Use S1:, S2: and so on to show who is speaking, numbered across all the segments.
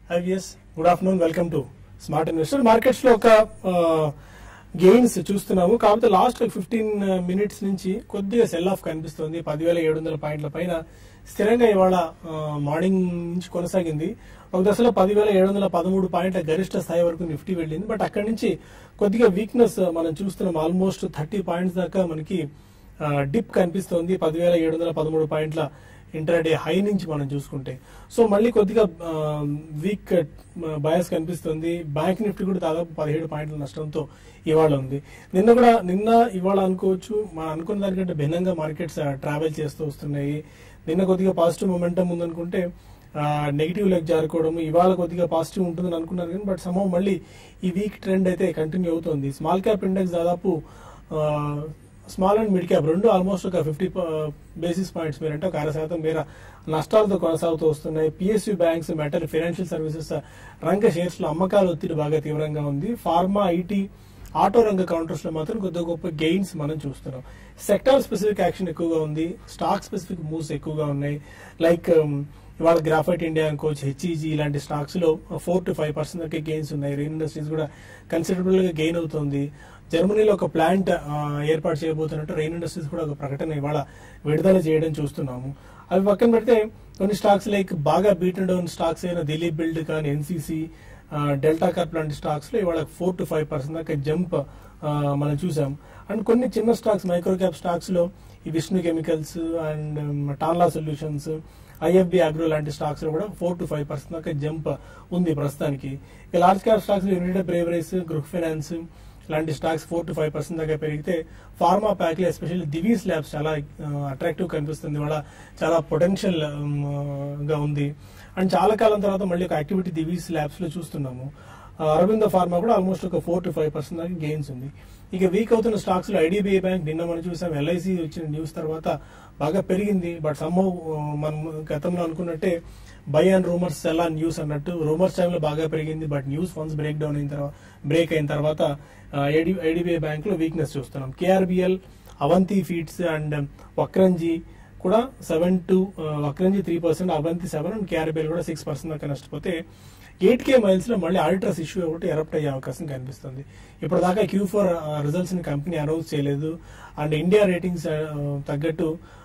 S1: IVS good afternoon welcome to smart investor markets లో ఒక gains చూస్తున్నాము కాకపోతే లాస్ట్ ఫిఫ్టీన్ మినిట్స్ నుంచి కొద్దిగా సెల్ ఆఫ్ కనిపిస్తుంది పదివేల ఏడు వందల పాయింట్ల పైన స్థిరంగా ఇవాళ మార్నింగ్ నుంచి కొనసాగింది ఒక దశలో పదివేల ఏడు వందల పదమూడు పాయింట్ల గరిష్ట స్థాయి వరకు నిఫ్టీ వెళ్ళింది బట్ అక్కడి నుంచి కొద్దిగా వీక్నెస్ మనం చూస్తున్నాం ఆల్మోస్ట్ థర్టీ పాయింట్స్ దాకా మనకి డిప్ కనిపిస్తోంది పదివేల ఏడు వందల పదమూడు పాయింట్ల ఇంటర్డే హై నుంచి మనం చూసుకుంటే సో మళ్ళీ కొద్దిగా వీక్ బయాస్ కనిపిస్తుంది బ్యాంక్ నిఫ్టీ కూడా దాదాపు పదిహేడు పాయింట్ల నష్టంతో ఇవాళ ఉంది నిన్న కూడా నిన్న ఇవాళ అనుకోవచ్చు మనం అనుకున్న దానికంటే భిన్నంగా మార్కెట్స్ ట్రావెల్ చేస్తూ వస్తున్నాయి నిన్న కొద్దిగా పాజిటివ్ మొమెంటం ఉందనుకుంటే నెగిటివ్ లెగ్ జారుకోవడం ఇవాళ కొద్దిగా పాజిటివ్ ఉంటుందని అనుకున్నారు కానీ బట్ సమయం మళ్ళీ ఈ వీక్ ట్రెండ్ అయితే కంటిన్యూ అవుతుంది స్మాల్ క్యాప్ ఇండెక్స్ దాదాపు స్మాల్ అండ్ మిడ్ క్యాప్ రెండు ఆల్మోస్ట్ ఒక ఫిఫ్టీ బేసిస్ పాయింట్స్ మేర అంటే ఒక అర శాతం మేర నష్టాలతో కొనసాగుతూ వస్తున్నాయి PSU banks metal financial services రంగ షేర్స్ లో అమ్మకాల ఒత్తిడి బాగా తీవ్రంగా ఉంది ఫార్మా ఐటీ ఆటో రంగ కౌంటర్స్ లో మాత్రం కొద్ది గొప్ప గెయిన్స్ మనం చూస్తున్నాం సెక్టార్ స్పెసిఫిక్ యాక్షన్ ఎక్కువగా ఉంది స్టాక్ స్పెసిఫిక్ మూవ్స్ ఎక్కువగా ఉన్నాయి లైక్ ఇవాళ గ్రాఫైట్ ఇండియా అనుకోవచ్చు హెచ్ఈజీ ఇలాంటి స్టాక్స్ లో ఫోర్ టు ఫైవ్ పర్సెంట్ దాకా గెయిన్స్ ఉన్నాయి రెయిన్ ఇండస్ట్రీస్ కూడా కన్సిడరబుల్ గా గెయిన్ అవుతుంది జర్మనీలో ఒక ప్లాంట్ ఏర్పాటు చేయబోతున్నట్టు రెయిన్ ఇండస్ట్రీస్ కూడా ఒక ప్రకటన ఇవాళ విడుదల చేయడం చూస్తున్నాము అవి పక్కన పెడితే కొన్ని స్టాక్స్ లైక్ బాగా బీటన్ డౌన్ స్టాక్స్ అయిన దిలీప్ బిల్డ్ కానీ ఎన్సీసీ డెల్టా కార్ప్ లాంటి స్టాక్స్ లో ఇవాళ ఫోర్ టు ఫైవ్ పర్సెంట్ దాకా జంప్ మనం చూసాం అండ్ కొన్ని చిన్న స్టాక్స్ మైక్రో క్యాప్ స్టాక్స్ లో ఈ Vishnu chemicals and Tanla solutions IFB agro లాంటి స్టాక్స్ లో కూడా ఫోర్ టు ఫైవ్ పర్సెంట్ దాకా జంప్ ఉంది ప్రస్తుతానికి ఇక లార్జ్ క్యాప్ స్టాక్స్ లో యునైటెడ్ బ్రేవరీస్ గృహ ఫైనాన్స్ లాంటి stocks four to five percent దాకా పెరిగితే ఫార్మా ప్యాక్ లో ఎస్పెషల్లీ దివీస్ ల్యాబ్స్ చాలా అట్రాక్టివ్ కనిపిస్తుంది వాళ్ళ చాలా పొటెన్షియల్ గా ఉంది అండ్ చాలా కాలం తర్వాత మళ్ళీ ఒక యాక్టివిటీ దివీస్ ల్యాబ్స్ లో చూస్తున్నాము అరవింద ఫార్మా కూడా ఆల్మోస్ట్ ఒక ఫోర్ టు ఫైవ్ పర్సెంట్ దాకా గెయిన్స్ ఉంది ఇక వీక్ అవుతున్న స్టాక్స్ లో ఐడిబిఐ బ్యాంక్ నిన్న మనం చూసాం ఎల్ఐసి వచ్చిన న్యూస్ తర్వాత బాగా పెరిగింది బట్ సమ్హౌ మనం గతంలో అనుకున్నట్టే బై అండ్ రూమర్స్ ఎలా న్యూస్ అన్నట్టు రూమర్స్ టైంలో బాగా పెరిగింది but news funds break down అయిన తర్వాత బ్రేక్ అయిన తర్వాత ఐడిబిఐ బ్యాంక్ లో వీక్నెస్ చూస్తున్నాం KRBL Avanti feeds and Vakrangee కూడా seven to Vakrangee three percent Avanti seven and KRBL కూడా సిక్స్ పర్సెంట్ దాకా నష్టపోతే ఎయిట్ కే మైల్స్ లో మళ్ళీ ఆడిటర్స్ ఇష్యూ ఒకటి ఎరప్ట్ అయ్యే అవకాశం కనిపిస్తుంది ఇప్పుడు దాకా క్యూ ఫోర్ రిజల్ట్స్ ని కంపెనీ అనౌన్స్ చేయలేదు అండ్ ఇండియా రేటింగ్స్ తగ్గట్టు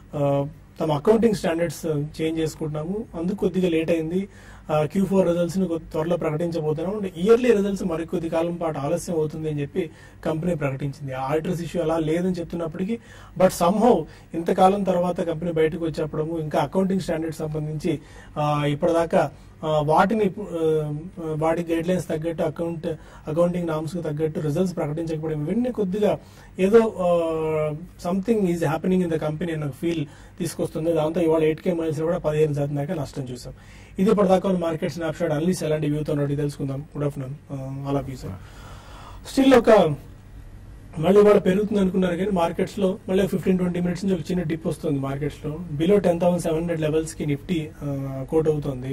S1: తమ అకౌంటింగ్ స్టాండర్డ్స్ చేంజ్ చేసుకుంటున్నాము అందుకు కొద్దిగా లేట్ అయింది క్యూ ఫోర్ రిజల్ట్స్ ని త్వరలో ప్రకటించబోతున్నాము అండ్ ఇయర్లీ రిజల్ట్స్ మరికొద్ది కాలం పాటు ఆలస్యం అవుతుంది అని చెప్పి కంపెనీ ప్రకటించింది ఆడిటర్స్ ఇష్యూ అలా లేదని చెప్తున్నప్పటికీ బట్ సంహౌ ఇంతకాలం తర్వాత కంపెనీ బయటకు వచ్చేప్పడము ఇంకా అకౌంటింగ్ స్టాండర్డ్స్ సంబంధించి ఇప్పటిదాకా వాటిని వాటి గైడ్ లైన్స్ తగ్గట్టు అకౌంట్ అకౌంటింగ్ నామ్స్ కు తగ్గట్టు రిజల్ట్స్ ప్రకటించకపోవడం ఇవన్నీ కొద్దిగా ఏదో something is happening in the company అన్న ఫీల్ తీసుకొస్తుంది దాంతో ఇవాళ ఎయిట్ కే మైల్స్ కూడా పదిహేను శాతం దాకా నష్టం చూసాం ఇది ఇప్పటిదాకా మార్కెట్ స్నాప్ షాట్ అన్లీస్ ఎలాంటి వ్యూతో ఉన్నట్టు తెలుసుకుందాం గుడ్ ఆఫ్టర్నూన్ అలా పీ సార్ స్టిల్ ఒక మళ్ళీ ఇవాళ పెరుగుతుంది అనుకున్నారు కానీ మార్కెట్స్ లో మళ్ళీ ఫిఫ్టీన్ ట్వంటీ మినిట్స్ నుంచి ఒక చిన్న డిప్ వస్తుంది మార్కెట్స్ లో below ten thousand seven hundred levels కి నిఫ్టీ కోట్ అవుతుంది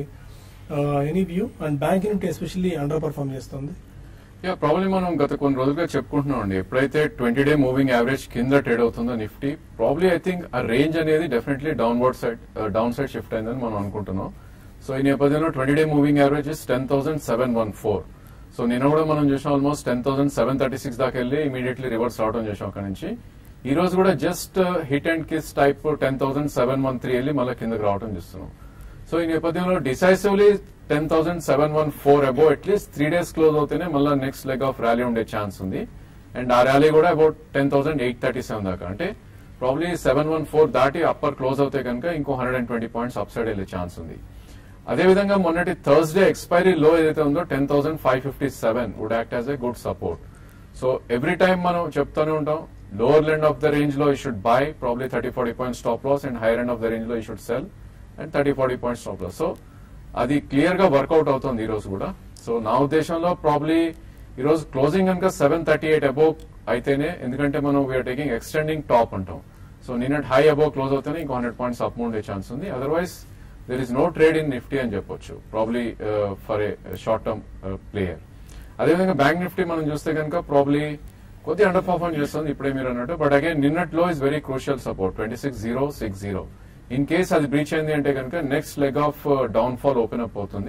S1: any view and bank Nifty especially underperform చేస్తుంది
S2: యా ప్రాబ్లీ మనం గత కొన్ని రోజులుగా చెప్పుకుంటున్నాం అండి ఎప్పుడైతే ట్వంటీ డే మూవింగ్ యావరేజ్ కింద ట్రేడ్ అవుతుందో నిఫ్టీ ప్రాబ్లీ ఐ థింక్ ఆ రేంజ్ అనేది definitely downward side downside shift అయిందని మనం అనుకుంటున్నాం సో ఈ నేపథ్యంలో twenty day moving average is ten thousand seven one four so నిన్న కూడా మనం చూసాం almost ten thousand seven thirty six దాకా వెళ్ళి ఇమీడియట్లీ రివర్స్ రావడం చేసాం అక్కడ నుంచి ఈ రోజు కూడా just hit and kiss type ten thousand seven one three వెళ్ళి మళ్ళీ కిందకి రావడం చూస్తున్నాం సో ఈ నేపథ్యంలో decisively ten thousand seven one four above at least three days close అవుతేనే మళ్ళీ నెక్స్ట్ లెగ్ ఆఫ్ ర్యాలీ ఉండే ఛాన్స్ ఉంది అండ్ ఆ ర్యాలీ కూడా about ten thousand eight thirty seven దాకా అంటే ప్రాబ్లీ సెవెన్ వన్ ఫోర్ దాటి అప్పర్ క్లోజ్ అవుతే కనుక ఇంకో hundred and twenty points up side వెళ్ళే ఛాన్స్ ఉంది అదేవిధంగా మొన్నటి థర్స్డే ఎక్స్పైరీ లో ఏదైతే ఉందో ten thousand five fifty seven would act as a good support so every time మనం చెప్తూనే ఉంటాం lower end of the range లో ఈ should buy probably thirty forty point stop loss and higher end of the range లో ఈ should sell and thirty forty point stop loss so అది clear గా work out అవుతుంది ఈ రోజు కూడా సో నా ఉద్దేశంలో ప్రాబ్లీ ఈ రోజు క్లోజింగ్ కనుక సెవెన్ థర్టీ ఎయిట్ అబోవ్ అయితేనే ఎందుకంటే మనం వీఆర్ టేకింగ్ ఎక్స్టెండింగ్ టాప్ అంటాం సో నిన్నటి హై అబోవ్ క్లోజ్ అవుతేనే ఇంకో హండ్రెడ్ పాయింట్స్ అప్ ఉండే ఛాన్స్ ఉంది otherwise there is no trade in Nifty అని చెప్పొచ్చు probably for a short term player అదేవిధంగా బ్యాంక్ నిఫ్టీ మనం చూస్తే కనుక ప్రాబ్లీ కొద్ది అండర్ పర్ఫార్మ్ చేస్తుంది ఇప్పుడే మీరు అన్నట్టు బట్ అగైన్ నిన్నట్లో is very crucial support twenty six zero six zero in case అది బ్రీచ్ అయింది అంటే కనుక next leg of downfall open up అవుతుంది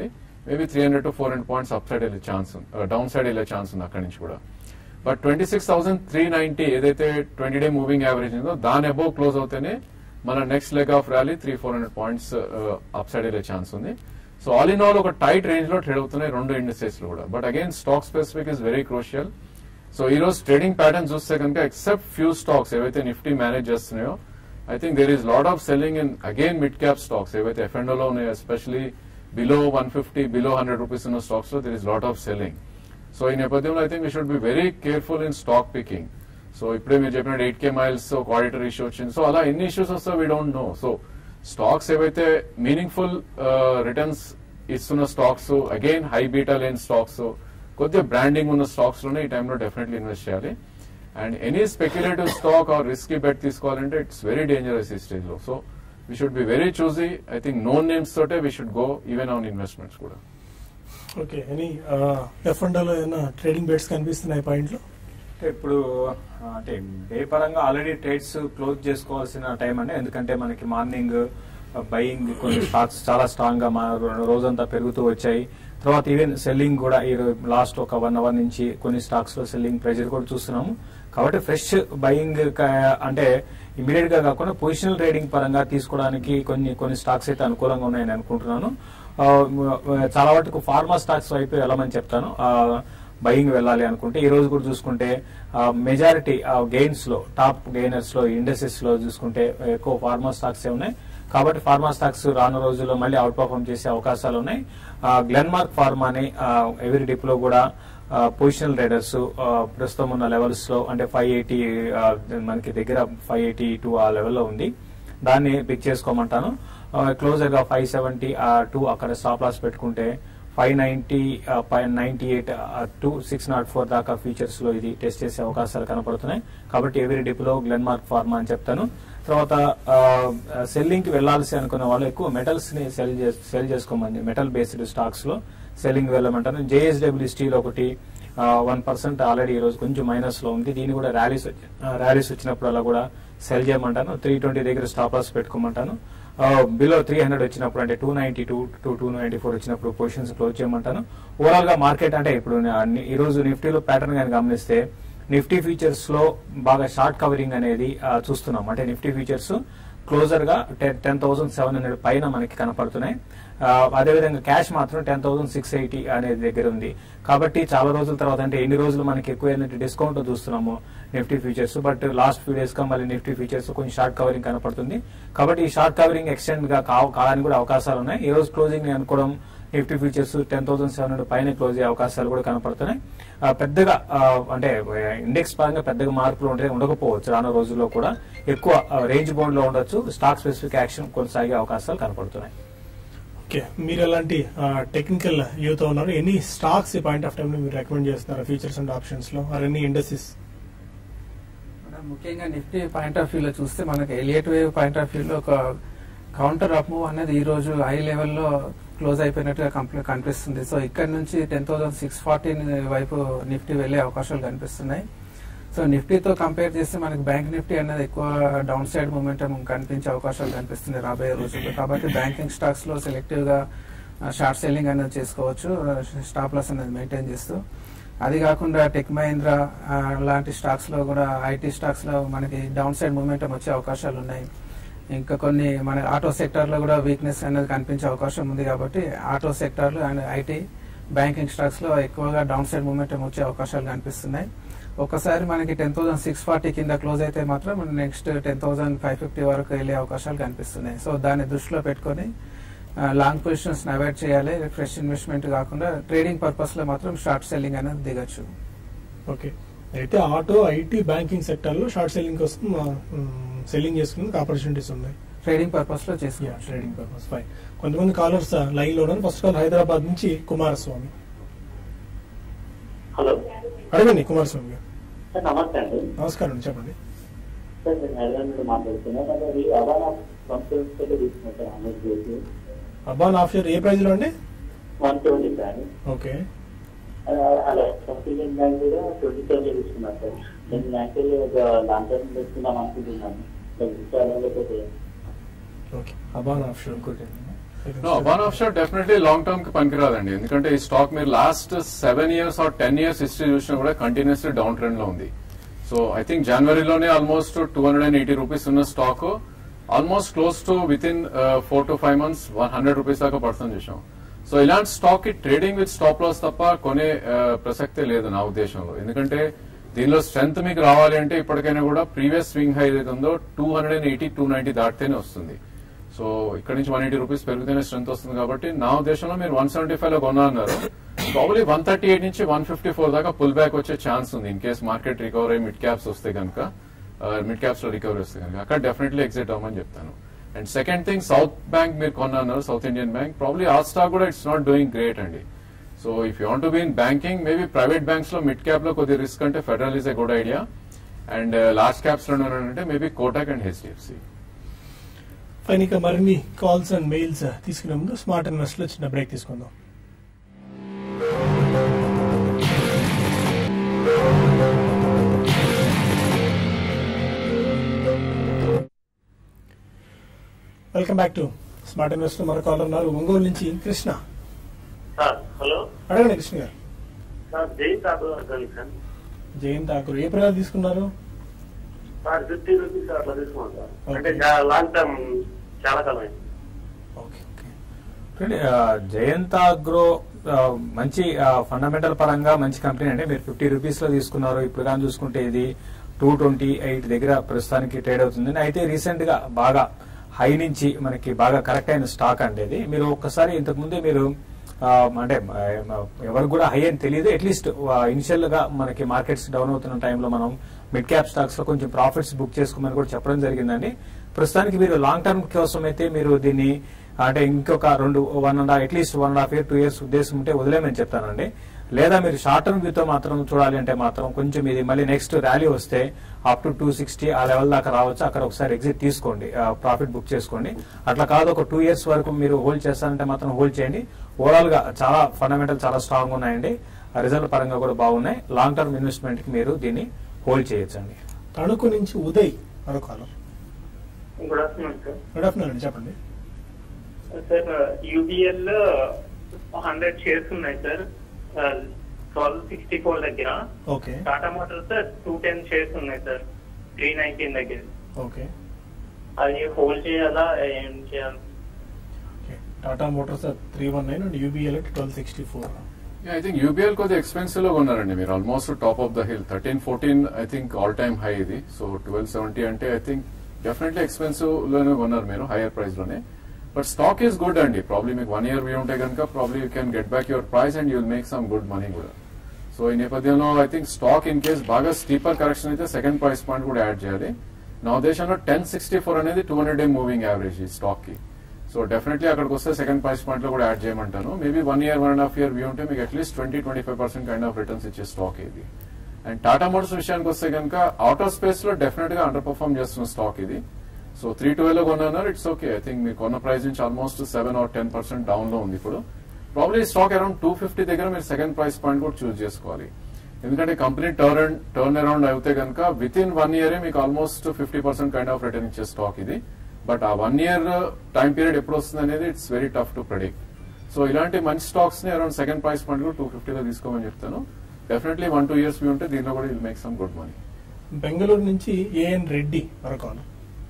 S2: maybe three hundred to four hundred points up side వెళ్ళే ఛాన్స్ డౌన్ సైడ్ వెళ్ళే chance ఉంది అక్కడి నుంచి కూడా but twenty six thousand three ninety ఏదైతే ట్వంటీ డే మూవింగ్ యావరేజ్ ఉందో దాని అబౌవ్ క్లోజ్ అవుతేనే మన next leg of rally three four hundred points up side వెళ్ళే ఛాన్స్ ఉంది సో ఆల్ ఇన్ ఆల్ ఒక టైట్ రేంజ్ లో ట్రేడ్ అవుతున్నాయి రెండు ఇండస్ట్రీస్ లో కూడా but again stock specific is very crucial so ఈ రోజు ట్రేడింగ్ ప్యాటర్న్ చూస్తే కనుక ఎక్సెప్ట్ ఫ్యూ స్టాక్స్ ఏవైతే నిఫ్టీ మేనేజ్ చేస్తున్నాయో I think there is lot of selling in again mid cap stocks ఏవైతే ఎఫ్ఎండో లో ఉన్నాయో especially below one fifty below hundred rupees ఉన్న స్టాక్స్ లో there is lot of selling so ఈ నేపథ్యంలో I think we should be very careful in stock picking so ఇప్పుడే మీరు చెప్పినట్టు ఎయిట్ కే మైల్స్ ఒక ఆడిటర్ ఇష్యూ వచ్చింది సో అలా ఎన్ని ఇష్యూస్ వస్తా we don't know so stocks ఏవైతే మీనింగ్ఫుల్ రిటర్న్స్ ఇస్తున్న స్టాక్స్ అగైన్ హై బీటా లేని స్టాక్స్ కొద్దిగా బ్రాండింగ్ ఉన్న స్టాక్స్ లోనే ఈ టైంలో డెఫినెట్లీ ఇన్వెస్ట్ చేయాలి and any speculative stock or risky bet తీసుకోవాలంటే ఇట్స్ వెరీ డేంజరస్ ఈ స్టేజ్ లో so we should be very choosy I think known names తోటే we should go even on investments కూడా
S1: ఓకే ఎనీ ఎఫ్ అండర్లో ఏమైనా trading bets కనిపిస్తున్నాయి పాయింట్లు
S3: అంటే ఇప్పుడు ఆ, అంటే డే పరంగా ఆల్రెడీ ట్రేడ్స్ క్లోజ్ చేసుకోవాల్సిన టైం అండి ఎందుకంటే మనకి మార్నింగ్ బయింగ్ కొన్ని స్టాక్స్ చాలా స్ట్రాంగ్ గా మా రో- రోజంతా పెరుగుతూ వచ్చాయి తర్వాత ఈవెన్ సెల్లింగ్ కూడా ఈ లాస్ట్ ఒక వన్ అవర్ నుంచి కొన్ని స్టాక్స్ లో సెల్లింగ్ ప్రెజర్ కూడా చూస్తున్నాము కాబట్టి ఫ్రెష్ బయింగ్ అంటే ఇమీడియట్ గా కాకుండా పొజిషనల్ ట్రేడింగ్ పరంగా తీసుకోవడానికి కొన్ని కొన్ని స్టాక్స్ అయితే అనుకూలంగా ఉన్నాయని అనుకుంటున్నాను ఆ, చాలా వరకు ఫార్మా స్టాక్స్ వైపు వెళ్ళమని చెప్తాను ఆ, బయింగ్ వెళ్ళాలి అనుకుంటే ఈ రోజు కూడా చూసుకుంటే మెజారిటీ గెయిన్స్ లో టాప్ గెయినర్స్ లో ఇండస్ట్రీస్ లో చూసుకుంటే ఎక్కువ ఫార్మా స్టాక్స్ ఉన్నాయి కాబట్టి ఫార్మా స్టాక్స్ రాను రోజుల్లో మళ్ళీ అవుట్ పర్ఫార్మ్ చేసే అవకాశాలు ఉన్నాయి గ్లెన్మార్క్ ఫార్మాని ఎవరి డిప్ లో కూడా పొజిషనల్ రైడర్స్ ప్రస్తుతం ఉన్న లెవెల్స్ లో అంటే ఫైవ్ ఎయిటీ మనకి దగ్గర ఫైవ్ ఎయిటీ టూ ఆ లెవెల్లో ఉంది దాన్ని పిక్ చేసుకోమంటాను క్లోజర్ గా ఫైవ్ సెవెంటీ టూ అక్కడ స్టాప్ లాస్ పెట్టుకుంటే five ninety five ninety eight to six naught four దాకా ఫీచర్స్ లో ఇది టెస్ట్ చేసే అవకాశాలు కనపడుతున్నాయి కాబట్టి ఎవరి డిప్ లో గ్లెన్మార్క్ ఫార్మా అని చెప్తాను తర్వాత సెల్లింగ్ కి వెళ్లాల్సి అనుకున్న వాళ్ళు ఎక్కువ మెటల్స్ ని సెల్ సెల్ చేసుకోమని మెటల్ బేస్డ్ స్టాక్స్ లో సెల్లింగ్ వెళ్ళమంటాను జేఎస్డబ్ల్యూ స్టీల్ ఒకటి వన్ పర్సెంట్ ఆల్రెడీ ఈ రోజు కొంచెం మైనస్ లో ఉంది దీన్ని కూడా ర్యాలీస్ ర్యాలీస్ వచ్చినప్పుడు అలా కూడా సెల్ చేయమంటాను త్రీ ట్వంటీ దగ్గర స్టాప్ లాస్ పెట్టుకోమంటాను బిలో త్రీ హండ్రెడ్ వచ్చినప్పుడు అంటే two ninety two two two ninety four వచ్చినప్పుడు పొజిషన్స్ క్లోజ్ చేయమంటాను ఓవరాల్ గా మార్కెట్ అంటే ఇప్పుడు నే- ఈ రోజు నిఫ్టీలో ప్యాటర్న్ కానీ గమనిస్తే నిఫ్టీ ఫీచర్స్ లో బాగా షార్ట్ కవరింగ్ అనేది ఆ, చూస్తున్నాం అంటే నిఫ్టీ ఫీచర్స్ క్లోజర్ గా టెన్ థౌసండ్ సెవెన్ హండ్రెడ్ పైన మనకి కనపడుతున్నాయి ఆ, అదేవిధంగా క్యాష్ మాత్రం టెన్ థౌసండ్ సిక్స్ ఎయిటీ అనేది దగ్గర ఉంది కాబట్టి చాలా రోజుల తర్వాత అంటే ఎన్ని రోజులు మనకి ఎక్కువ డిస్కౌంట్ చూస్తున్నాము Nifty futures but last few days గా మళ్ళీ నిఫ్టీ ఫీచర్స్ కొంచెం షార్ట్ కవరింగ్ కనపడుతుంది కాబట్టి ఈ షార్ట్ కవరింగ్ ఎక్స్టెండ్ గా కావ- కావడానికి కూడా అవకాశాలు ఉన్నాయి ఈ రోజు క్లోజింగ్ అనుకోవడం Nifty futures ten thousand seven hundred పైన క్లోజ్ అయ్యే అవకాశాలు కూడా కనపడుతున్నాయి ఆ, పెద్దగా ఆ, అంటే ఇండెక్స్ పరంగా పెద్దగా మార్పులు ఉంటే ఉండకపోవచ్చు రానున్న రోజుల్లో కూడా ఎక్కువ రేంజ్ బౌండ్ లో ఉండొచ్చు స్టాక్ స్పెసిఫిక్ యాక్షన్ కొనసాగే అవకాశాలు కనపడుతున్నాయి
S1: ఓకే మీరు ఎలాంటి టెక్నికల్ యూత్ ఉన్నారు ఎన్ని స్టాక్స్ ఈ పాయింట్ ఆఫ్ టైం లో మీరు రికమెండ్ చేస్తున్నారు ఫీచర్స్ అండ్ ఆప్షన్స్ లో ఆర్ ఎన్ని ఇండస్ట్రీస్
S4: మనం ముఖ్యంగా నిఫ్టీ పాయింట్ ఆఫ్ వ్యూలో చూస్తే మనకి ఎలియట్ వేవ్ పాయింట్ ఆఫ్ వ్యూలో ఒక కౌంటర్ అప్ మూవ్ అనేది ఈ రోజు హై లెవెల్లో క్లోజ్ అయిపోయినట్టుగా కంప్లీ- కనిపిస్తుంది సో ఇక్కడ నుంచి టెన్ థౌసండ్ సిక్స్ ఫార్టీన్ వైపు నిఫ్టీ వెళ్లే అవకాశాలు కనిపిస్తున్నాయి సో నిఫ్టీతో కంపేర్ చేస్తే మనకి బ్యాంక్ నిఫ్టీ అనేది ఎక్కువ డౌన్ సైడ్ మూమెంటం కనిపించే అవకాశాలు కనిపిస్తుంది రాబోయే రోజుల్లో కాబట్టి బ్యాంకింగ్ స్టాక్స్ లో సెలెక్టివ్ గా షార్ట్ సెల్లింగ్ అనేది చేసుకోవచ్చు స్టాప్ లాస్ అనేది మెయింటైన్ చేస్తూ అది కాకుండా టెక్ మహీంద్రా ఆ, లాంటి స్టాక్స్ లో కూడా ఐటీ స్టాక్స్ లో మనకి డౌన్ సైడ్ మూమెంటం వచ్చే అవకాశాలు ఉన్నాయి ఇంకా కొన్ని మన ఆటో సెక్టర్ లో కూడా వీక్నెస్ అనేది కనిపించే అవకాశం ఉంది కాబట్టి ఆటో సెక్టర్ లో అండ్ ఐటీ బ్యాంకింగ్ స్టాక్స్ లో ఎక్కువగా డౌన్ సైడ్ మూమెంటం వచ్చే అవకాశాలు కనిపిస్తున్నాయి ఒకసారి మనకి టెన్ థౌసండ్ సిక్స్ ఫార్టీ కింద క్లోజ్ అయితే మాత్రం next ten thousand five fifty వరకు వెళ్ళే అవకాశాలు కనిపిస్తున్నాయి సో దాన్ని దృష్టిలో పెట్టుకొని లాంగ్ పొజిషన్స్ అవాయిడ్ చేయాలి ఫ్రెష్ ఇన్వెస్ట్మెంట్ కాకుండా ట్రేడింగ్ పర్పస్ లో మాత్రం షార్ట్ సెల్లింగ్ అనేది దిగచ్చు
S1: ఓకే అయితే ఆటో ఐటీ బ్యాంకింగ్ సెక్టర్ లో షార్ట్ సెల్లింగ్ కోసం సెల్లింగ్ చేసుకునేందుకు ఆపర్చునిటీస్ ఉన్నాయి
S4: ట్రేడింగ్ పర్పస్ లో చేసుకోవచ్చు
S1: ట్రేడింగ్ పర్పస్ ఫైన్ కొంతమంది కాలర్స్ లైన్ లో ఉన్నారు ఫస్ట్ కాల్ హైదరాబాద్ నుంచి కుమారస్వామి
S5: హలో
S1: అడగండి కుమారస్వామి గారు
S5: సార్ నమస్తే అండి
S1: నమస్కారం అండి చెప్పండి
S5: సార్ నేను హైదరాబాద్ నుండి మాట్లాడుతున్నాను సార్ అది అదానా కన్సల్టెన్స్ అయితే తీసుకున్నాను సార్ అమౌంట్ చేసి
S1: అబాన్ ఆఫ్షర్ ఏ ప్రైస్ లో అండి
S5: వన్ సెవెంటీ సార్
S1: ఓకే
S5: అలా సబ్సిడెంట్ బ్యాంక్ కూడా ట్వంటీ సెవెన్ తీసుకున్నాను సార్ నేను యాక్చువల్లీ ఒక లాంగ్ టర్మ్ తీసుకుందాం అనుకుంటున్నాను సార్ ఇస్తారా లేకపోతే
S1: ఓకే అబాన్ ఆఫ్షర్
S3: ఇంకోటి
S2: no one off shot definitely long term కి పనికిరాదండి ఎందుకంటే ఈ స్టాక్ మీరు last seven years or ten years history చూసినా కూడా కంటిన్యూస్లీ డౌన్ ట్రెండ్ లో ఉంది సో ఐ థింక్ జనవరిలోనే almost two hundred and eighty rupees ఉన్న stock almost close to within four to five months one hundred rupees దాకా పడుతుంది చూసాం so ఇలాంటి స్టాక్ కి ట్రేడింగ్ విత్ స్టాప్ లాస్ తప్ప కొనే ఆ, ప్రసక్తే లేదు నా ఉద్దేశంలో ఎందుకంటే దీనిలో స్ట్రెంత్ మీకు రావాలి అంటే ఇప్పటికైనా కూడా ప్రీవియస్ స్వింగ్ హై ఏదైతే ఉందో two hundred and eighty two ninety దాటితేనే వస్తుంది సో ఇక్కడ నుంచి వన్ ఎయిటీ రూపీస్ పెరిగితేనే స్ట్రెంత్ వస్తుంది కాబట్టి నా ఉద్దేశంలో మీరు వన్ సెవెంటీ ఫైవ్ లో కొన్నా అన్నారు ప్రాబ్లీ వన్ థర్టీ ఎయిట్ నుంచి వన్ ఫిఫ్టీ ఫోర్ దాకా పుల్ బ్యాక్ వచ్చే ఛాన్స్ ఉంది ఇన్ కేస్ మార్కెట్ రికవర్ అయ్యి మిడ్ క్యాప్స్ వస్తే కనుక మిడ్ క్యాప్స్ లో రికవరీ వస్తే కనుక అక్కడ డెఫినెట్లీ ఎగ్జిట్ అవ్వమని చెప్తాను and second thing South Bank మీరు కొన్నా అన్నారు సౌత్ ఇండియన్ బ్యాంక్ ప్రాబ్లీ ఆ స్టాక్ కూడా ఇట్స్ నాట్ డూయింగ్ గ్రేట్ అండి so if you want be in banking maybe private banks లో మిడ్ క్యాప్ లో కొద్ది రిస్క్ అంటే Federal is a good idea and large caps లో అంటే maybe Kotak and HDFC
S1: fine ఇక మరిన్ని కాల్స్ అండ్ మెయిల్స్ తీసుకునే ముందు స్మార్ట్ ఇన్వెస్ట్ లో చిన్న బ్రేక్ తీసుకుందాం welcome back to Smart Invest మరో కాల్ ఉన్నారు ఒంగోలు నుంచి కృష్ణ
S5: సార్ హలో
S1: అడగండి కృష్ణ గారు
S5: సార్ జై తాకు అర్థం సార్
S1: జయంత్ ఠాకూర్ ఏ ప్రయాణం తీసుకున్నారు
S5: సార్ ఫిఫ్టీ రూపీస్ అట్లా తీసుకున్నాం సార్
S1: Okay.
S5: అంటే చా- లాంగ్ టర్మ్ చాలా కాలం అయింది
S1: ఓకే ఓకే
S3: చూడండి, ఆ, జయంత అగ్రో ఆ, మంచి ఫండమెంటల్ పరంగా మంచి కంపెనీ అంటే మీరు ఫిఫ్టీ రూపీస్ లో తీసుకున్నారు ఇప్పుడు కానీ చూసుకుంటే ఇది టూ ట్వంటీ ఎయిట్ దగ్గర ప్రస్తుతానికి ట్రేడ్ అవుతుంది అయితే రీసెంట్ గా బాగా హై నుంచి మనకి బాగా కరెక్ట్ అయిన స్టాక్ అండి ఇది మీరు ఒక్కసారి ఇంతకు ముందే మీరు ఆ, అంటే ఆ, ఎవరికి కూడా హై అని తెలియదు అట్లీస్ట్ ఇనిషియల్ గా మనకి మార్కెట్స్ డౌన్ అవుతున్న టైంలో మనం మిడ్ క్యాప్ స్టాక్స్ లో కొంచెం ప్రాఫిట్స్ బుక్ చేసుకోమని కూడా చెప్పడం జరిగిందండి ప్రస్తుతానికి మీరు లాంగ్ టర్మ్ కోసం అయితే మీరు దీన్ని అంటే ఇంకొక రెండు one and at least one and half year two years ఉద్దేశం ఉంటే వదిలేమని చెప్తానండి లేదా మీరు షార్ట్ టర్మ్ వ్యూతో మాత్రం చూడాలి అంటే మాత్రం కొంచెం ఇది మళ్ళీ నెక్స్ట్ ర్యాలీ వస్తే అప్ టు టూ సిక్స్టీ ఆ లెవెల్ దాకా రావచ్చు అక్కడ ఒకసారి ఎగ్జిట్ తీసుకోండి ప్రాఫిట్ బుక్ చేసుకోండి అట్లా కాదు ఒక టూ ఇయర్స్ వరకు మీరు హోల్డ్ చేస్తారంటే మాత్రం హోల్డ్ చేయండి ఓవరాల్ గా చాలా ఫండమెంటల్ చాలా స్ట్రాంగ్ ఉన్నాయండి రిజల్ట్ పరంగా కూడా బాగున్నాయి లాంగ్ టర్మ్ ఇన్వెస్ట్మెంట్ కి మీరు దీన్ని హోల్డ్ చేయొచ్చండి
S1: తణుకు నుంచి ఉదయ్ మరో కాలం
S5: good afternoon sir
S1: good afternoon అండి చెప్పండి
S5: సార్ యూబిఎల్ హండ్రెడ్ షేర్స్ ఉన్నాయి సార్ ట్వెల్వ్ సిక్స్టీ ఫోర్ దగ్గర
S1: okay
S5: Tata Motors two ten shares ఉన్నాయి సార్ త్రీ నైన్టీన్ దగ్గర
S1: ఓకే
S5: అది హోల్డ్ చేయాలా ఏం చేయాలి
S1: okay Tata Motors three one nine and UBL twelve sixty four
S2: I think UBL కొద్దిగా expensive లో ఉన్నారండి మీరు almost top of the hill thirteen fourteen I think all time high ఇది సో ట్వెల్వ్ సెవెంటీ అంటే ఐ థింక్ డెఫినెట్లీ ఎక్స్పెన్సివ్ లోనే కొన్నారు మీరు higher price లోనే బట్ స్టాక్ ఈస్ గుడ్ అండి ప్రాబ్లీ మీకు వన్ ఇయర్ వ్యూ ఉంటే కనుక probably you can get back your price and you'll make some good money కూడా సో ఈ నేపథ్యంలో I think stock in case బాగా స్టీపర్ కరెక్షన్ అయితే సెకండ్ ప్రైస్ పాయింట్ కూడా యాడ్ చేయాలి నా ఉద్దేశంలో టెన్ సిక్స్టీ ఫోర్ అనేది two hundred day moving average ఈ స్టాక్ కి సో డెఫినెట్లీ అక్కడికి వస్తే సెకండ్ ప్రైస్ పాయింట్ లో కూడా యాడ్ చేయమంటాను maybe one year one and half year view ఉంటే మీకు at least twenty twenty five percent kind of returns ఇచ్చే స్టాక్ ఇది అండ్ టాటా మోటార్స్ విషయానికి వస్తే కనుక ఆటో స్పేస్ లో డెఫినెట్ గా అండర్ పర్ఫార్మ్ చేస్తున్న స్టాక్ ఇది సో త్రీ ట్వెల్వ్ లో కొన్నారు ఇట్స్ ఓకే ఐ థింక్ మీకు కొన్న ప్రైస్ నుంచి almost seven or ten percent down లో ఉంది ఇప్పుడు probably stock around two fifty దగ్గర మీరు సెకండ్ ప్రైస్ పాయింట్ కూడా చూస్ చేసుకోవాలి ఎందుకంటే కంపెనీ టర్న్ టర్న్ అరౌండ్ అయితే కనుక విత్ ఇన్ వన్ ఇయర్ మీకు almost fifty percent kind of return ఇచ్చే స్టాక్ ఇది బట్ ఆ వన్ ఇయర్ టైం పీరియడ్ ఎప్పుడు వస్తుంది అనేది it's very tough to predict so ఇలాంటి మంచి స్టాక్స్ ని అరౌండ్ సెకండ్ ప్రైస్ పాయింట్ కూడా టూ ఫిఫ్టీలో తీసుకోమని చెప్తాను definitely one two years view ఉంటే దీనిలో కూడా will make some good money
S1: Bengaluru నుంచి ఏఎన్ రెడ్డి మరో కాలం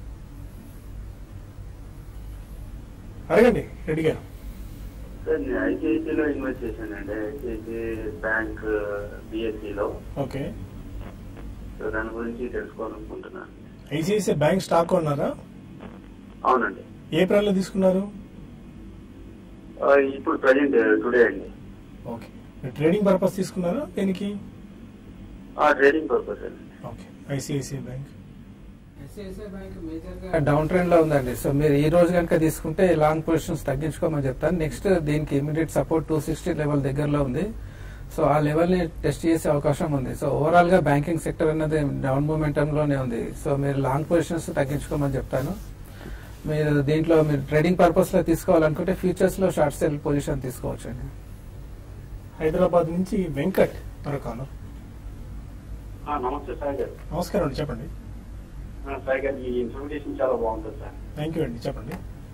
S1: అడగండి రెడ్డి గారు
S5: సార్ నేను ఐసిఐసిలో ఇన్వెస్ట్ చేశానండి ఐసిఐసి బ్యాంక్ బిఎస్సిలో
S1: ఓకే
S5: సో దాని గురించి తెలుసుకోవాలనుకుంటున్నాను
S1: ఐసిఐసిఐ బ్యాంక్ స్టాక్ కొన్నారా
S5: అవునండి
S1: ఏ ప్రైస్ తీసుకున్నారు
S5: ఆ, ఇప్పుడు ప్రజెంట్ టుడే అండి
S1: ఓకే మీరు ట్రేడింగ్ పర్పస్ తీసుకున్నారా దేనికి
S5: ట్రేడింగ్ పర్పస్ అండి
S1: okay ICICI bank
S4: ICICI bank major గా డౌన్ ట్రెండ్ లో ఉందండి సో మీరు ఈ రోజు కనుక తీసుకుంటే లాంగ్ పొజిషన్స్ తగ్గించుకోమని చెప్తాను నెక్స్ట్ దీనికి immediate support two sixty level దగ్గరలో ఉంది సో ఆ లెవెల్ ని టెస్ట్ చేసే అవకాశం ఉంది సో ఓవరాల్ గా బ్యాంకింగ్ సెక్టర్ అనేది డౌన్ మూమెంటం లోనే ఉంది సో మీరు లాంగ్ పొజిషన్స్ తగ్గించుకోమని చెప్తాను మీరు దీంట్లో మీరు ట్రేడింగ్ పర్పస్ లో తీసుకోవాలనుకుంటే ఫ్యూచర్స్ లో షార్ట్ సెల్ పొజిషన్ తీసుకోవచ్చు అండి
S1: హైదరాబాద్ నుంచి వెంకట్ మరో కాలం
S5: ఆ, నమస్తే సార్ గారు
S1: నమస్కారం అండి చెప్పండి
S5: ఆ, సార్ గారు ఈ ఇన్ఫర్మేషన్ చాలా బాగుంటుంది సార్
S1: థ్యాంక్ యూ అండి చెప్పండి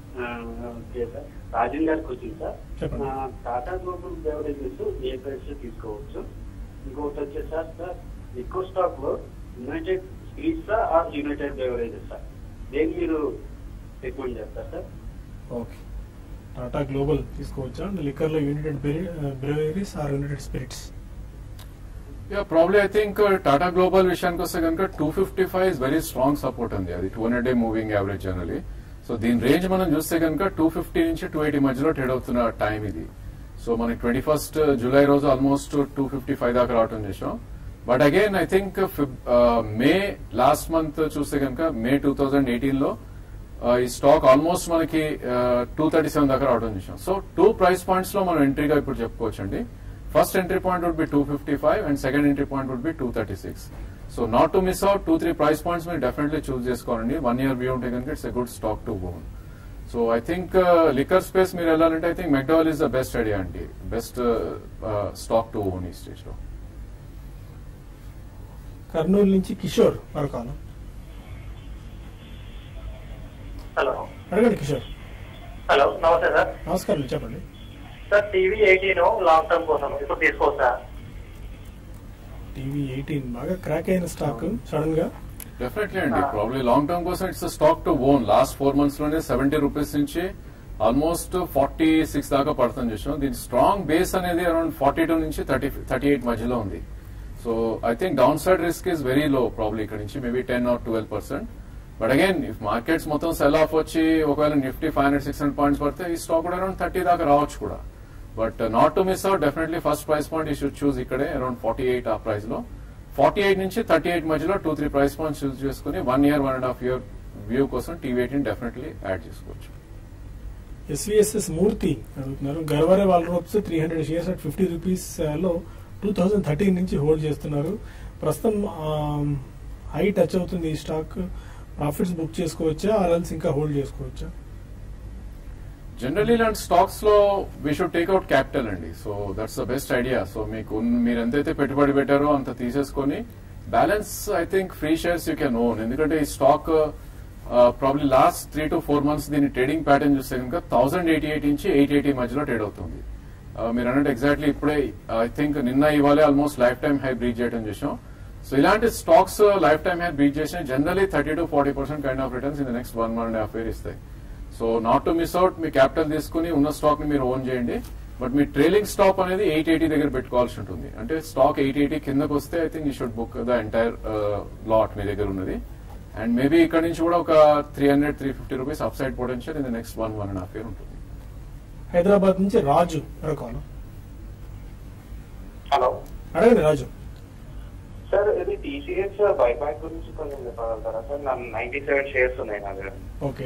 S5: ఓకే సార్ రాజన్ గారికి వచ్చింది సార్
S1: చెప్పండి.
S5: ఆ, టాటా గ్లోబల్ బెవరేజెస్ ఏ ప్రైస్ లో తీసుకోవచ్చు ఇంకొకటి వచ్చేసి సార్ సార్ ఎక్కువ స్టాక్ లో United Spirits or United Beverages sir దేని మీరు రికమెండ్ చేస్తారు సార్
S1: ఓకే టాటా గ్లోబల్ తీసుకోవచ్చా అండ్ లిక్కర్ లో United Breweries or United Spirits
S2: yeah probably I think Tata Global విషయానికి వస్తే కనుక two fifty five is very strong support ఉంది అది two hundred day moving average generally so దీని రేంజ్ మనం చూస్తే కనుక టూ ఫిఫ్టీ నుంచి టూ ఎయిటీ మధ్యలో ట్రేడ్ అవుతున్న టైం ఇది సో మనకి ట్వంటీ ఫస్ట్ జూలై రోజు ఆల్మోస్ట్ టూ ఫిఫ్టీ ఫైవ్ దాకా రావటం చేసాం but again I think May last month చూస్తే కనుక మే టూ థౌజండ్ ఎయిటీన్ లో ఆ, ఈ స్టాక్ ఆల్మోస్ట్ మనకి టూ థర్టీ సెవెన్ దాకా రావడం చూసాం సో టూ ప్రైస్ పాయింట్స్ లో మనం ఎంట్రీగా ఇప్పుడు చెప్పుకోవచ్చు అండి first entry point would be two fifty five and second entry point would be two thirty six so not to miss out two three price points మీరు definitely choose చేసుకోవాలండి one year view ఉంటే కనుక it's a good stock to own so I think liquor space మీరు వెళ్ళాలంటే I think McDowell is the best idea అండి best stock to own ఈ stage లో
S1: కర్నూలు నుంచి కిషోర్ మరొకాలం
S6: హలో
S1: అడగండి కిషోర్
S6: హలో నమస్తే సార్
S1: నమస్కారం చెప్పండి
S6: sir TV eighteen long term కోసం ఇప్పుడు తీసుకోవచ్చా
S1: టీవీ ఎయిటీన్ బాగా క్రాక్ అయిన స్టాక్ సడన్ గా
S2: డెఫినెట్లీ అండి ప్రాబ్లీ లాంగ్ టర్మ్ కోసం it's stock to own last four months లోనే సెవెంటీ రూపీస్ నుంచి ఆల్మోస్ట్ ఫార్టీ సిక్స్ దాకా పడుతుంది చూసాం దీని స్ట్రాంగ్ బేస్ అనేది అరౌండ్ ఫార్టీ టూ నుంచి థర్టీ థర్టీ ఎయిట్ మధ్యలో ఉంది so I think down side risk is very low probably ఇక్కడ నుంచి maybe ten or twelve percent but again if markets మొత్తం సెల్ ఆఫ్ వచ్చి ఒకవేళ Nifty five hundred six hundred points పడితే ఈ స్టాక్ కూడా అరౌండ్ థర్టీ దాకా రావచ్చు కూడా but not to miss out definitely first price point you should choose ఇక్కడే అరౌండ్ ఫార్టీ ఎయిట్ ఆ ప్రైస్ లో ఫార్టీ ఎయిట్ నుంచి థర్టీ ఎయిట్ మధ్యలో two three price points choose చేసుకుని one year one and half year view కోసం TV eighteen definitely add చేసుకోవచ్చు
S1: S V S S Murthy అడుగుతున్నారు Garware wall ropes three hundred shares at fifty rupees లో two thousand thirteen నుంచి hold చేస్తున్నారు ప్రస్తుతం high touch అవుతుంది ఈ స్టాక్ ప్రాఫిట్స్ బుక్ చేసుకోవచ్చా ఆర్ఎల్స్ ఇంకా హోల్డ్ చేసుకోవచ్చా
S2: జనరల్లీ ఇలాంటి స్టాక్స్ లో we should take out capital అండి so that's the best idea so మీకు ఉన్న- మీరు ఎంతైతే పెట్టుబడి పెట్టారో అంత తీసేసుకొని balance I think free shares you can own ఎందుకంటే ఈ stock probably last three to four months దీని ట్రేడింగ్ ప్యాటర్న్ చూస్తే కనుక థౌసండ్ ఎయిటీ ఎయిట్ నుంచి ఎయిట్ ఎయిటీ మధ్యలో ట్రేడ్ అవుతుంది Uh, మీరు అన్నట్టు ఎగ్జాక్ట్లీ ఇప్పుడే ఐ థింక్ నిన్న ఇవాళే almost life time high breach చేయడం చూసాం సో ఇలాంటి stocks life time high breach చేసిన generally thirty to forty percent kind of returns in the next one one and half year ఇస్తాయి so not to miss out మీ capital తీసుకుని ఉన్న stock ని మీరు ఓన్ చేయండి బట్ మీ ట్రైలింగ్ స్టాప్ అనేది ఎయిట్ ఎయిటీ దగ్గర పెట్టుకోవాల్సి ఉంటుంది అంటే స్టాక్ ఎయిట్ ఎయిటీ కిందకు వస్తే I think you should book the entire lot మీ దగ్గర ఉన్నది అండ్ మేబీ ఇక్కడ నుంచి కూడా ఒక three hundred three fifty rupees up side potential in the next one one and half year ఉంటుంది
S1: హైదరాబాద్ నుంచి రాజు మరొకాలం
S6: హలో
S1: అడగండి రాజు
S6: సార్ ఇది టీసీఎస్ బైబ్యాక్ గురించి కొంచెం చెప్పగలుగుతారా సార్ నా నైన్టీ సెవెన్ షేర్స్ ఉన్నాయి నా దగ్గర
S1: ఓకే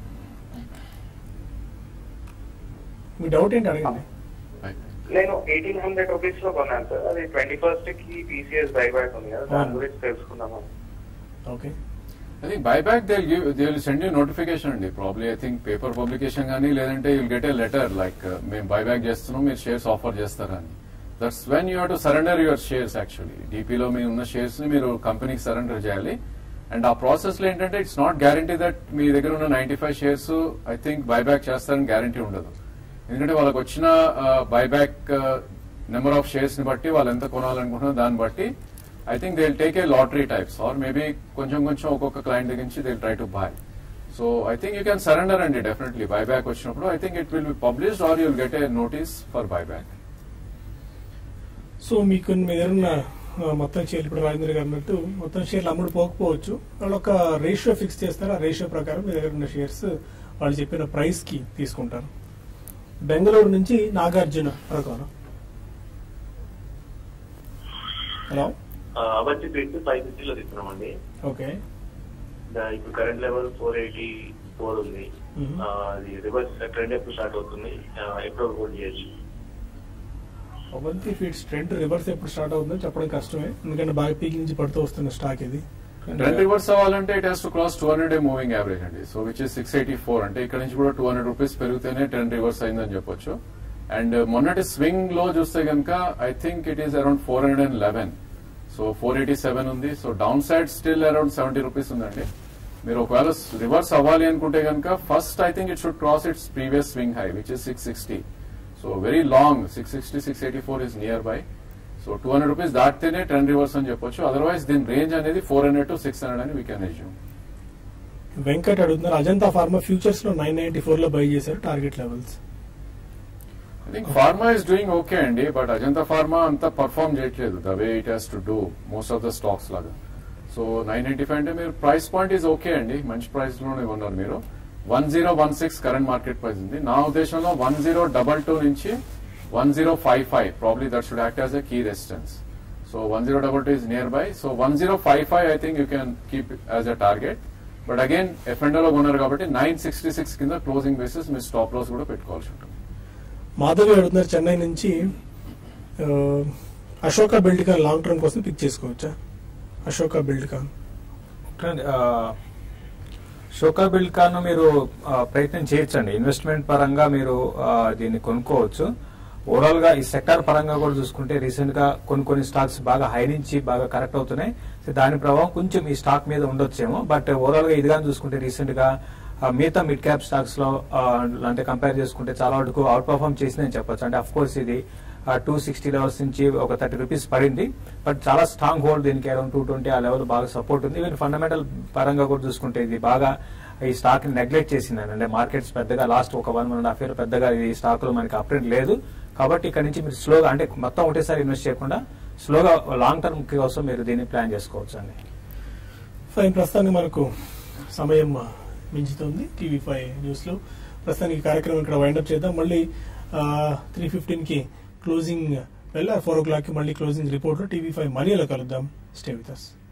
S1: మీ డౌట్ ఏంటి అడగండి
S6: నేను ఎయిటీన్ హండ్రెడ్ రూపీస్ లో కొన్నాను సార్ అది ట్వంటీ ఫస్ట్ కి టీసీఎస్ బైబ్యాక్ ఉంది కదా దాని
S1: అవును.
S6: గురించి తెలుసుకుందామని
S1: okay
S2: I think buyback they give they will send you notification అండి probably I think paper publication కానీ లేదంటే you'll get a letter like మేము బైబ్యాక్ చేస్తున్నాం మీరు షేర్స్ ఆఫర్ చేస్తారని that's when you have to surrender your shares actually డీపీలో మీ ఉన్న షేర్స్ ని మీరు కంపెనీకి సరెండర్ చేయాలి అండ్ ఆ ప్రాసెస్ లో ఏంటంటే ఇట్స్ నాట్ గ్యారంటీ దట్ మీ దగ్గర ఉన్న ninety five shares I think buyback చేస్తారని గ్యారంటీ ఉండదు ఎందుకంటే వాళ్ళకి వచ్చిన బైబ్యాక్ నెంబర్ ఆఫ్ షేర్స్ ని బట్టి వాళ్ళు ఎంత కొనాలనుకుంటున్నారో దాన్ని బట్టి I think they take a lottery types or maybe కొంచెం కొంచెం ఒక్కొక్క క్లయింట్ దగ్గర నుంచి they try to buy so I think you can surrender అండి డెఫినెట్లీ బైబ్యాక్ వచ్చినప్పుడు I think it will be published or you'll get a notice for buyback
S1: so మీకు మీ దగ్గర ఉన్న ఆ, మొత్తం షేర్లు ఇప్పుడు రాజేంద్ర గారు అన్నట్టు మొత్తం షేర్లు అమ్ముడు పోకపోవచ్చు వాళ్ళు ఒక రేషియో ఫిక్స్ చేస్తారు ఆ రేషియో ప్రకారం మీ దగ్గర ఉన్న షేర్స్ వాళ్ళు చెప్పిన ప్రైస్ కి తీసుకుంటారు బెంగళూరు నుంచి నాగార్జున ప్రకారం హలో
S7: అవంతి పెట్టి ఫైవ్ ఫిఫ్టీలో తీసుకున్నామండి
S1: ఓకే
S7: దా- ఇప్పుడు current level four eighty four ఉంది
S1: మ్మ్.
S7: ఆ, అది రివర్స్ ట్రెండ్ ఎప్పుడు స్టార్ట్ అవుతుంది ఆ, ఎప్పుడు హోల్డ్ చేయొచ్చు
S1: అవంతి ఫీడ్స్ ట్రెండ్ రివర్స్ ఎప్పుడు స్టార్ట్ అవుతుందో చెప్పడం కష్టమే ఎందుకంటే బాగా పీక్ నుంచి పడుతూ వస్తున్న స్టాక్ ఇది
S2: ట్రెండ్ రివర్స్ అవ్వాలంటే it has to cross two hundred day moving average అండి so which is six eighty four అంటే ఇక్కడ నుంచి కూడా టూ హండ్రెడ్ రూపీస్ పెరిగితేనే ట్రెండ్ రివర్స్ అయిందని చెప్పొచ్చు అండ్ మొన్నటి స్వింగ్ లో చూస్తే కనుక I think it is around four hundred and eleven so four eighty seven ఉంది so down side still around seventy rupees ఉందండి మీరు ఒకవేళ రివర్స్ అవ్వాలి అనుకుంటే కనుక first I think it should cross its previous swing high which is six sixty so very long six sixty six eighty four is near by so two hundred rupees దాటితేనే trend reverse అని చెప్పొచ్చు otherwise దీని range అనేది four hundred to six hundred అని we can assume
S1: Venkat అడుగుతున్నారు Ajanta pharma futures లో nine ninety four లో buy చేశారు target levels
S2: I think pharma is doing okay అండి బట్ అజంతా ఫార్మా అంతా పర్ఫార్మ్ చేయట్లేదు the way it has to do most of the stocks లాగా so nine ninety five అంటే మీరు price point is okay అండి మంచి ప్రైస్ లోనే ఉన్నారు మీరు one zero one six current market price ఉంది నా ఉద్దేశంలో వన్ జీరో డబల్ టూ నుంచి one zero five five probably that should act as a key resistance so one zero double two is near by so one zero five five I think you can keep as a target but again ఎఫ్ఎండోలో ఉన్నారు కాబట్టి nine sixty six కింద closing basis మీరు stop loss కూడా పెట్టుకోవాల్సి ఉంటుంది
S1: మాధవి అడుగుతున్నారు చెన్నై నుంచి ఆ, Ashoka buildcon long term కోసం పిక్ చేసుకోవచ్చా అశోక బిల్డ్ కాన్
S3: షోకా బిల్డ్ కాను మీరు ఆ, ప్రయత్నం చేయొచ్చండి ఇన్వెస్ట్మెంట్ పరంగా మీరు ఆ, దీన్ని కొనుక్కోవచ్చు ఓవరాల్ గా ఈ సెక్టార్ పరంగా కూడా చూసుకుంటే రీసెంట్ గా కొన్ని కొన్ని స్టాక్స్ బాగా హై నుంచి బాగా కరెక్ట్ అవుతున్నాయి సో దాని ప్రభావం కొంచెం ఈ స్టాక్ మీద ఉండొచ్చేమో బట్ ఓవరాల్ గా ఇదిగా చూసుకుంటే రీసెంట్ గా ఆ, మిగతా మిడ్ క్యాప్ స్టాక్స్ లో ఆ, అంటే కంపేర్ చేసుకుంటే చాలా వరకు అవుట్ పర్ఫార్మ్ చేసిందని చెప్పొచ్చు అంటే అఫ్ కోర్స్ ఇది టూ సిక్స్టీ లెవెల్స్ నుంచి ఒక థర్టీ రూపీస్ పడింది బట్ చాలా స్ట్రాంగ్ హోల్డ్ దీనికి అరౌండ్ టూ ట్వంటీ ఆ లెవెల్ బాగా సపోర్ట్ ఉంది ఈవెన్ ఫండమెంటల్ పరంగా కూడా చూసుకుంటే ఇది బాగా ఈ స్టాక్ ని నెగ్లెక్ట్ చేసింది అంటే మార్కెట్స్ పెద్దగా లాస్ట్ ఒక one one and half year పెద్దగా ఈ స్టాక్ లో మనకి అప్డేట్ లేదు కాబట్టి ఇక్కడ నుంచి మీరు స్లోగా అంటే మొత్తం ఒకటేసారి ఇన్వెస్ట్ చేయకుండా స్లోగా లాంగ్ టర్మ్ కోసం మీరు దీన్ని ప్లాన్ చేసుకోవచ్చు అండి
S1: ఫైన్ ప్రస్తుతానికి మనకు సమయం మించుతుంది టీవీ ఫైవ్ న్యూస్ లో ప్రస్తుతానికి ఈ కార్యక్రమం ఇక్కడ వైండప్ చేద్దాం మళ్ళీ త్రీ ఫిఫ్టీన్ కి క్లోజింగ్ వెళ్ళారు ఫోర్ ఓ క్లాక్ కి మళ్ళీ క్లోజింగ్ రిపోర్ట్ లో టీవీ ఫైవ్ మనీలో కలుద్దాం స్టే విత్ అస్